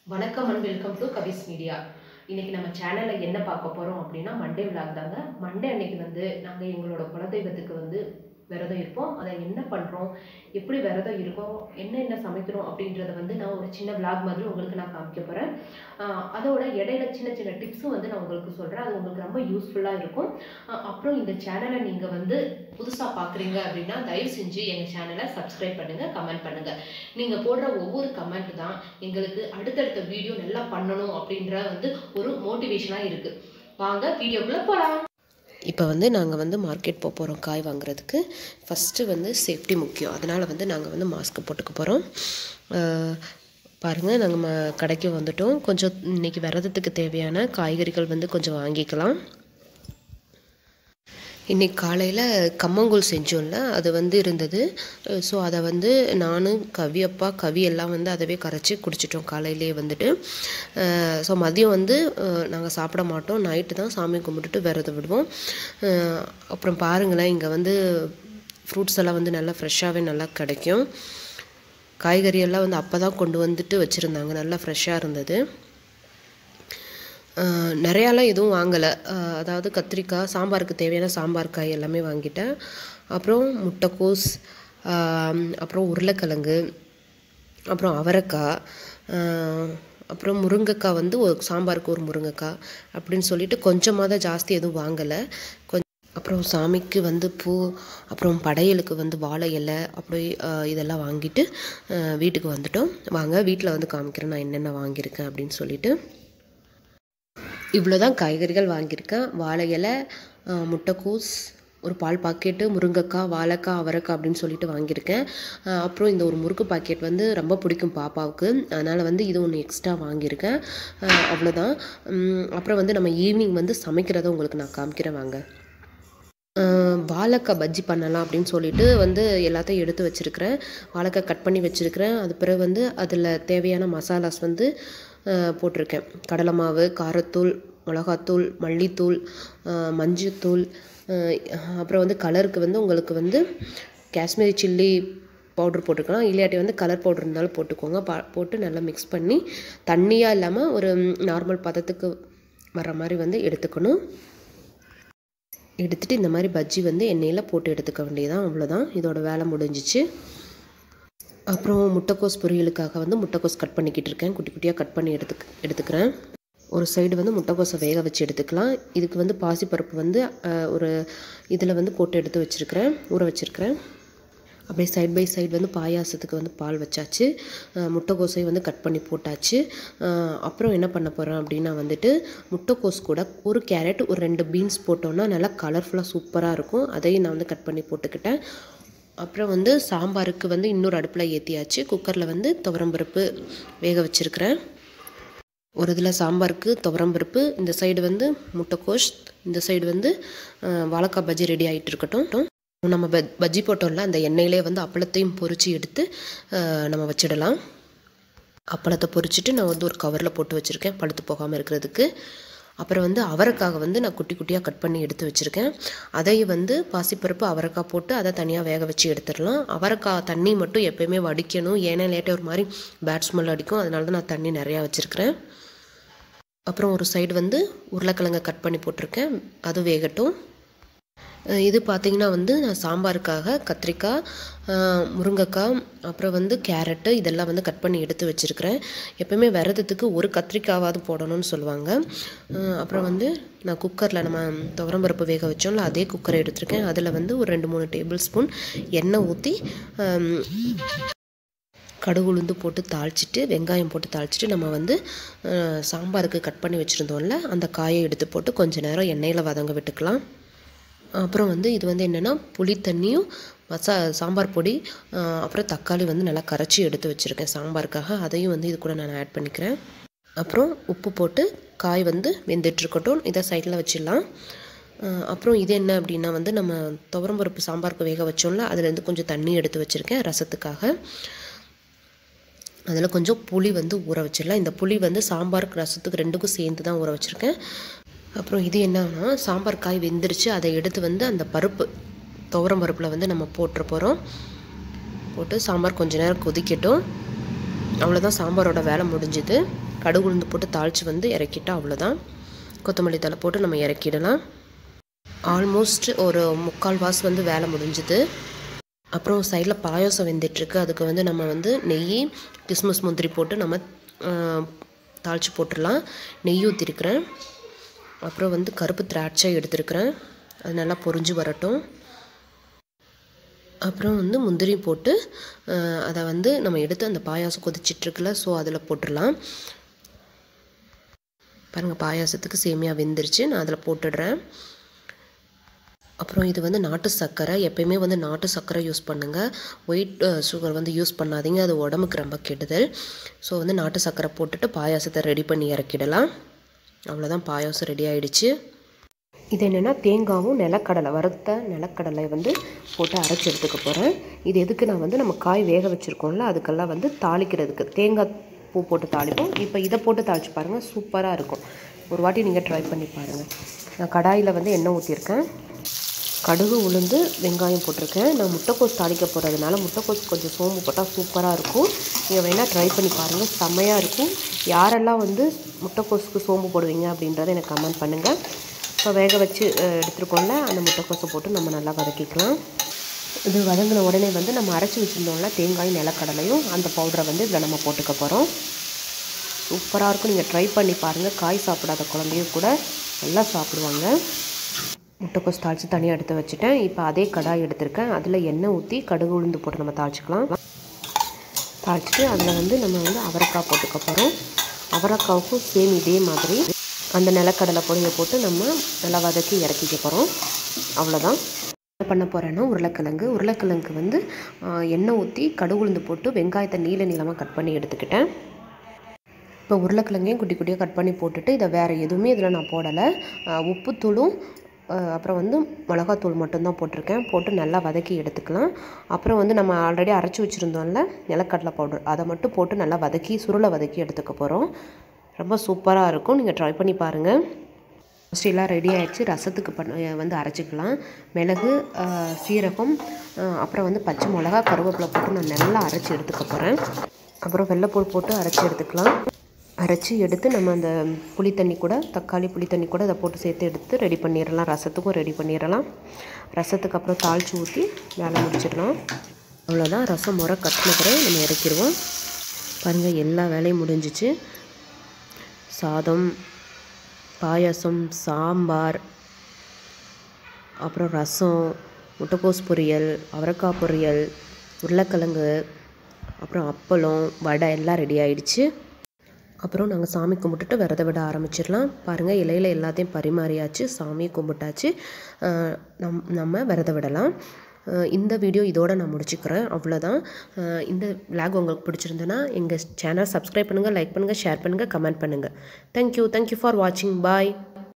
வணக்கம் and welcome to Kavis media இன்னைக்கு நம்ம சேனல்ல என்ன பார்க்க போறோம் அப்படின்னா மண்டே விளாக் தாங்க மண்டே அன்னைக்கு வந்து நாங்க எங்களோட குலதெய்வத்துக்கு வந்து விரதம் இருப்போம் அதை என்ன பண்றோம் எப்படி விரதம் இருக்கோம் என்ன என்ன சமைக்கிறோம் அப்படின்றத வந்து நான் ஒரு சின்ன விளாக் மாதிரி உங்களுக்கு நான் காமிக்க போறேன் ஆஹ் அதோட இடையில சின்ன சின்ன டிப்ஸும் வந்து நான் உங்களுக்கு சொல்றேன் அது உங்களுக்கு ரொம்ப யூஸ்ஃபுல்லா இருக்கும் ஆஹ் அப்புறம் இந்த சேனலை நீங்க வந்து புதுசா பாக்குறீங்க அப்படின்னா தயவு செஞ்சு எங்க சேனலை சப்ஸ்கிரைப் பண்ணுங்க கமெண்ட் பண்ணுங்க நீங்க போடுற ஒவ்வொரு கமெண்ட் தான் எங்களுக்கு அடுத்தடுத்த வீடியோ நல்லா பண்ணணும் அப்படின்ற வந்து ஒரு மோட்டிவேஷனா இருக்கு வாங்க வீடியோக்குள்ள போலாம் இப்போ வந்து நாங்கள் வந்து மார்க்கெட் போக போகிறோம் காய் வாங்குறதுக்கு ஃபஸ்ட்டு வந்து சேஃப்டி முக்கியம் அதனால் வந்து நாங்கள் வந்து மாஸ்க் போட்டுக்க போகிறோம் பாருங்கள் நாங்கள் ம கடைக்கு வந்துட்டோம் கொஞ்சம் இன்னைக்கு விரதத்துக்கு தேவையான காய்கறிகள் வந்து கொஞ்சம் வாங்கிக்கலாம் இன்றைக்கி காலையில் கம்மங்கூழ் செஞ்சோம்ல அது வந்து இருந்தது ஸோ அதை வந்து நானும் கவி அப்பா கவி எல்லாம் வந்து அதவே கரைச்சி குடிச்சிட்டோம் காலையிலேயே வந்துட்டு ஸோ மதியம் வந்து நாங்கள் சாப்பிட மாட்டோம் நைட்டு தான் சாமி கும்பிட்டுட்டு விரதம் விடுவோம் அஹ் அப்புறம் பாருங்களேன் இங்கே வந்து ஃப்ரூட்ஸ் எல்லாம் வந்து நல்லா ஃப்ரெஷ்ஷாகவே நல்லா கிடைக்கும் காய்கறி எல்லாம் வந்து அப்போ தான் கொண்டு வந்துட்டு வச்சுருந்தாங்க நல்லா ஃப்ரெஷ்ஷாக இருந்தது ஆஹ் நிறையாலாம் எதுவும் வாங்கலை அதாவது கத்திரிக்காய் சாம்பாருக்கு தேவையான சாம்பார் காய் எல்லாமே வாங்கிட்டேன் அப்புறம் முட்டைக்கோஸ் ஆஹ் அப்புறம் உருளைக்கிழங்கு அப்புறம் அவரைக்காய் ஆஹ் அப்புறம் முருங்கைக்காய் வந்து ஒரு சாம்பாருக்கு ஒரு முருங்கைக்காய் அப்படின்னு சொல்லிட்டு கொஞ்சமாக தான் ஜாஸ்தி எதுவும் வாங்கலை கொஞ்சம் அப்புறம் சாமிக்கு வந்து பூ அப்புறம் படையலுக்கு வந்து வாழை இலை அப்படி ஆஹ் இதெல்லாம் வாங்கிட்டு ஆஹ் வீட்டுக்கு வந்துட்டோம் வாங்க வீட்டில் வந்து காமிக்கிறேன் நான் என்னென்ன வாங்கியிருக்கேன் அப்படின்னு சொல்லிட்டு இவ்வளோ தான் காய்கறிகள் வாங்கியிருக்கேன் வாழை இலை ஆஹ் முட்டைக்கோஸ் ஒரு பால் பாக்கெட்டு முருங்கைக்காய் வாழைக்காய் அவரைக்காய் அப்படின்னு சொல்லிட்டு வாங்கியிருக்கேன் ஆஹ் அப்புறம் இந்த ஒரு முறுக்கு பாக்கெட் வந்து ரொம்ப பிடிக்கும் பாப்பாவுக்கு அதனால் வந்து இது ஒன்று எக்ஸ்ட்ரா வாங்கியிருக்கேன் ஆஹ் அவ்வளோதான் உம் அப்புறம் வந்து நம்ம ஈவினிங் வந்து சமைக்கிறத உங்களுக்கு நான் காமிக்கிறேன் வாங்க ஆஹ் வாழைக்காய் பஜ்ஜி பண்ணலாம் அப்படின்னு சொல்லிட்டு வந்து எல்லாத்தையும் எடுத்து வச்சுருக்கிறேன் வாழைக்காய் கட் பண்ணி வச்சுருக்கிறேன் அது பிறகு வந்து அதில் தேவையான மசாலாஸ் வந்து ஆஹ் போட்டிருக்கேன் கடலை மாவு காரத்தூள் மிளகாத்தூள் மல்லித்தூள் ஆஹ் மஞ்சத்தூள் ஆஹ் அப்புறம் வந்து கலருக்கு வந்து உங்களுக்கு வந்து காஷ்மீரி சில்லி பவுட்ரு போட்டுக்கலாம் இல்லாட்டி வந்து கலர் பவுட்ரு இருந்தாலும் போட்டுக்கோங்க பா போட்டு நல்லா மிக்ஸ் பண்ணி தண்ணியாக இல்லாமல் ஒரு நார்மல் பதத்துக்கு வர மாதிரி வந்து எடுத்துக்கணும் எடுத்துட்டு இந்த மாதிரி பஜ்ஜி வந்து எண்ணெயில் போட்டு எடுத்துக்க வேண்டியதான் அவ்வளோதான் இதோட வேலை முடிஞ்சிச்சு அப்புறம் முட்டைக்கோஸ் பொரியலுக்காக வந்து முட்டைக்கோஸ் கட் பண்ணிக்கிட்டு இருக்கேன் குட்டி குட்டியாக கட் பண்ணி எடுத்துக்க எடுத்துக்கிறேன் ஒரு சைடு வந்து முட்டைக்கோஸை வேக வச்சு எடுத்துக்கலாம் இதுக்கு வந்து பாசிப்பருப்பு வந்து அஹ், ஒரு இதில் வந்து போட்டு எடுத்து வச்சுருக்கிறேன் ஊற வச்சுருக்கிறேன் அப்படியே சைட் பை சைடு வந்து பாயாசத்துக்கு வந்து பால் வச்சாச்சு அஹ் முட்டைக்கோஸை வந்து கட் பண்ணி போட்டாச்சு அஹ் அப்புறம் என்ன பண்ண போகிறேன் அப்படின்னா வந்துட்டு முட்டைக்கோஸ் கூட ஒரு கேரட் ஒரு ரெண்டு பீன்ஸ் போட்டோன்னா நல்லா கலர்ஃபுல்லாக சூப்பராக இருக்கும் அதையும் நான் வந்து கட் பண்ணி போட்டுக்கிட்டேன் அப்புறம் வந்து சாம்பாருக்கு வந்து இன்னொரு அடுப்பில் ஏற்றியாச்சு குக்கரில் வந்து துவரம்பருப்பு வேக வச்சுருக்கிறேன் ஒரு இதில் சாம்பாருக்கு துவரம்பருப்பு இந்த சைடு வந்து முட்டைக்கோஸ் இந்த சைடு வந்து அஹ், வாழைக்காய் பஜ்ஜி ரெடி ஆகிட்டு இருக்கட்டும் நம்ம ப பஜ்ஜி போட்டோம்ல அந்த எண்ணெயிலே வந்து அப்பளத்தையும் பொரிச்சு எடுத்து அஹ், நம்ம வச்சிடலாம் அப்பளத்தை பொரிச்சிட்டு நான் வந்து ஒரு கவரில் போட்டு வச்சுருக்கேன் பழுத்து போகாமல் இருக்கிறதுக்கு அப்புறம் வந்து அவரைக்காக வந்து நான் குட்டி குட்டியாக கட் பண்ணி எடுத்து வச்சுருக்கேன் அதையும் வந்து பாசிப்பருப்பு அவரைக்காய் போட்டு அதை தனியாக வேக வச்சு எடுத்துடலாம் அவரைக்காய் தண்ணி மட்டும் எப்பயுமே வடிக்கணும் ஏன்னா லேட்டாக ஒரு மாதிரி பேட் ஸ்மெல் அடிக்கும் அதனால தான் நான் தண்ணி நிறையா வச்சுருக்கிறேன் அப்புறம் ஒரு சைடு வந்து உருளைக்கிழங்கை கட் பண்ணி போட்டிருக்கேன் அது வேகட்டும் அஹ் இது பார்த்தீங்கன்னா வந்து நான் சாம்பாருக்காக கத்திரிக்காய் அஹ் முருங்கைக்காய் அப்புறம் வந்து கேரட்டு இதெல்லாம் வந்து கட் பண்ணி எடுத்து வச்சுருக்கிறேன் எப்பவுமே விரதத்துக்கு ஒரு கத்திரிக்காவாவது போடணும்னு சொல்லுவாங்க அஹ் அப்புறம் வந்து நான் குக்கரில் நம்ம துவரம்பருப்பு வேக வச்சோம்ல அதே குக்கரை எடுத்திருக்கேன் அதில் வந்து ஒரு ரெண்டு மூணு டேபிள் ஸ்பூன் எண்ணெய் ஊற்றி கடுகு உளுந்து போட்டு தாளிச்சிட்டு வெங்காயம் போட்டு தாளிச்சிட்டு நம்ம வந்து அஹ், சாம்பாருக்கு கட் பண்ணி வச்சுருந்தோம்ல அந்த காயை எடுத்து போட்டு கொஞ்ச நேரம் எண்ணெயில் வதங்க விட்டுக்கலாம் அப்புறம் வந்து இது வந்து என்னென்னா புளி தண்ணியும் மசா சாம்பார் பொடி அஹ், அப்புறம் தக்காளி வந்து நல்லா கரைச்சி எடுத்து வச்சுருக்கேன் சாம்பாருக்காக அதையும் வந்து இது கூட நான் ஆட் பண்ணிக்கிறேன் அப்புறம் உப்பு போட்டு காய் வந்து வெந்துட்டுருக்கட்டும் இதை சைடில் வச்சிடலாம் அஹ், அப்புறம் இது என்ன அப்படின்னா வந்து நம்ம துவரம்பருப்பு சாம்பாருக்கு வேக வச்சோம்ல அதுலேருந்து கொஞ்சம் தண்ணி எடுத்து வச்சுருக்கேன் ரசத்துக்காக அதில் கொஞ்சம் புளி வந்து ஊற வச்சிடலாம் இந்த புளி வந்து சாம்பாருக்கு ரசத்துக்கு ரெண்டுக்கும் சேர்ந்து தான் ஊற வச்சுருக்கேன் அப்புறம் இது என்னன்னா சாம்பார் காய் வெந்துருச்சு அதை எடுத்து வந்து அந்த பருப்பு துவரம் பருப்பில் வந்து நம்ம போட்டுற போகிறோம் போட்டு சாம்பார் கொஞ்ச நேரம் கொதிக்கட்டும் அவ்வளோதான் சாம்பாரோட வேலை முடிஞ்சுது கடுகு உளுந்து போட்டு தாளித்து வந்து இறக்கிட்டா அவ்வளோதான் கொத்தமல்லி தலை போட்டு நம்ம இறக்கிடலாம் ஆல்மோஸ்ட் ஒரு முக்கால் வாஸ் வந்து வேலை முடிஞ்சுது அப்புறம் சைடில் பாயாசம் வெந்துட்டுருக்கு அதுக்கு வந்து நம்ம வந்து நெய் கிஸ்மிஸ் முந்திரி போட்டு நம்ம தாளித்து போட்டுடலாம் நெய் ஊற்றிருக்கிறேன் அப்புறம் வந்து கருப்பு திராட்சை எடுத்துருக்கிறேன் அது நல்லா பொரிஞ்சு வரட்டும் அப்புறம் வந்து முந்திரி போட்டு அதை வந்து நம்ம எடுத்து அந்த பாயாசம் கொதிச்சிட்ருக்குல ஸோ அதில் போட்டுடலாம் பாருங்கள் பாயாசத்துக்கு சேமியா வெந்துருச்சு நான் அதில் போட்டுடுறேன் அப்புறம் இது வந்து நாட்டு சர்க்கரை எப்பயுமே வந்து நாட்டு சர்க்கரை யூஸ் பண்ணுங்கள் ஒயிட் சுகர் வந்து யூஸ் பண்ணாதீங்க அது உடம்புக்கு ரொம்ப கெடுதல் ஸோ வந்து நாட்டு சர்க்கரை போட்டுட்டு பாயாசத்தை ரெடி பண்ணி இறக்கிடலாம் அவ்வளோதான் பாயாசம் ரெடி ஆகிடுச்சு இது என்னென்னா தேங்காவும் நிலக்கடலை வறுத்த நிலக்கடலை வந்து போட்டு அரைச்சி எடுத்துக்க போகிறேன் இது எதுக்கு நான் வந்து நம்ம காய் வேக வச்சுருக்கோம்ல அதுக்கெல்லாம் வந்து தாளிக்கிறதுக்கு தேங்காய் பூ போட்டு தாளிப்போம் இப்போ இதை போட்டு தாளிச்சு பாருங்கள் சூப்பராக இருக்கும் ஒரு வாட்டி நீங்கள் ட்ரை பண்ணி பாருங்கள் நான் கடாயில் வந்து எண்ணெய் ஊற்றிருக்கேன் கடுகு உளுந்து வெங்காயம் போட்டிருக்கேன் நான் முட்டைக்கோஸ் தாளிக்க போகிறதுனால முட்டைக்கோஸ் கொஞ்சம் சோம்பு போட்டால் சூப்பராக இருக்கும் நீங்கள் வேணால் ட்ரை பண்ணி பாருங்கள் செம்மையாக இருக்கும் யாரெல்லாம் வந்து முட்டைக்கோஸுக்கு சோம்பு போடுவீங்க அப்படின்றத எனக்கு கமெண்ட் பண்ணுங்கள் இப்போ வேக வச்சு எடுத்துருக்கோம்ல அந்த முட்டைக்கோஸை போட்டு நம்ம நல்லா வதக்கிக்கலாம் இது வதங்கின உடனே வந்து நம்ம அரைச்சி வச்சுருந்தோம்ல தேங்காய் நிலக்கடலையும் அந்த பவுடரை வந்து இதில் நம்ம போட்டுக்க போகிறோம் சூப்பராக இருக்கும் நீங்கள் ட்ரை பண்ணி பாருங்கள் காய் சாப்பிடாத குழந்தையும் கூட நல்லா சாப்பிடுவாங்க முட்டைக்கோஸ் தாளித்து தனியாக எடுத்து வச்சுட்டேன் இப்போ அதே கடாய் எடுத்திருக்கேன் அதில் எண்ணெய் ஊற்றி கடுகு உளுந்து போட்டு நம்ம தாளிச்சிக்கலாம் தாளிச்சிட்டு அதில் வந்து நம்ம வந்து அவரைக்காய் போட்டுக்க போகிறோம் அவரைக்காவுக்கும் சேம் இதே மாதிரி அந்த நிலக்கடலை பொடியை போட்டு நம்ம நல்லா வதக்கி இறக்கிக்க போகிறோம் அவ்வளோதான் என்ன பண்ண போகிறேன்னா உருளைக்கிழங்கு உருளைக்கிழங்கு வந்து எண்ணெய் ஊற்றி கடுகு உளுந்து போட்டு வெங்காயத்தை நீல நீளமாக கட் பண்ணி எடுத்துக்கிட்டேன் இப்போ உருளைக்கிழங்கையும் குட்டி குட்டியாக கட் பண்ணி போட்டுட்டு இதை வேறு எதுவுமே இதில் நான் போடலை உப்புத்தூளும் அப்புறம் வந்து மிளகாத்தூள் மட்டும்தான் போட்டிருக்கேன் போட்டு நல்லா வதக்கி எடுத்துக்கலாம் அப்புறம் வந்து நம்ம ஆல்ரெடி அரைச்சி வச்சுருந்தோம்ல நிலக்கடலை பவுடர் அதை மட்டும் போட்டு நல்லா வதக்கி சுருளை வதக்கி எடுத்துக்க போகிறோம் ரொம்ப சூப்பராக இருக்கும் நீங்கள் ட்ரை பண்ணி பாருங்கள் ஃபஸ்ட் எல்லாம் ரெடி ஆகிடுச்சு ரசத்துக்கு பண்ண வந்து அரைச்சிக்கலாம் மிளகு சீரகம் அப்புறம் வந்து பச்சை மிளகா கருவேப்பிலை போட்டு நான் நல்லா அரைச்சி எடுத்துக்க போகிறேன் அப்புறம் வெள்ளைப்பூடு போட்டு அரைச்சி எடுத்துக்கலாம் அரைச்சி எடுத்து நம்ம அந்த புளி தண்ணி கூட தக்காளி புளி தண்ணி கூட அதை போட்டு சேர்த்து எடுத்து ரெடி பண்ணிடலாம் ரசத்துக்கும் ரெடி பண்ணிடலாம் ரசத்துக்கு அப்புறம் தாளித்து ஊற்றி வேலை முடிச்சிடலாம் அவ்வளோதான் ரசம் முறை கட்டின பிறகு நம்ம இறக்கிடுவோம் பாருங்கள் எல்லா வேலையும் முடிஞ்சிச்சு சாதம் பாயாசம் சாம்பார் அப்புறம் ரசம் முட்டைக்கோஸ் பொரியல் அவரைக்காய் பொரியல் உருளைக்கிழங்கு அப்புறம் அப்பளம் வடை எல்லாம் ரெடி ஆயிடுச்சு அப்புறம் நாங்கள் சாமி கும்பிட்டுட்டு விரத விட ஆரம்பிச்சிடலாம் பாருங்கள் இலையில் எல்லாத்தையும் பரிமாறியாச்சு சாமியை கும்பிட்டாச்சு நம் நம்ம விரத விடலாம் இந்த வீடியோ இதோட நான் முடிச்சுக்கிறேன் அவ்வளோதான் இந்த விளாக் உங்களுக்கு பிடிச்சிருந்தேன்னா எங்கள் சேனல் சப்ஸ்கிரைப் பண்ணுங்கள் லைக் பண்ணுங்கள் ஷேர் பண்ணுங்கள் கமெண்ட் பண்ணுங்கள் தேங்க்யூ தேங்க்யூ ஃபார் வாட்சிங் பாய்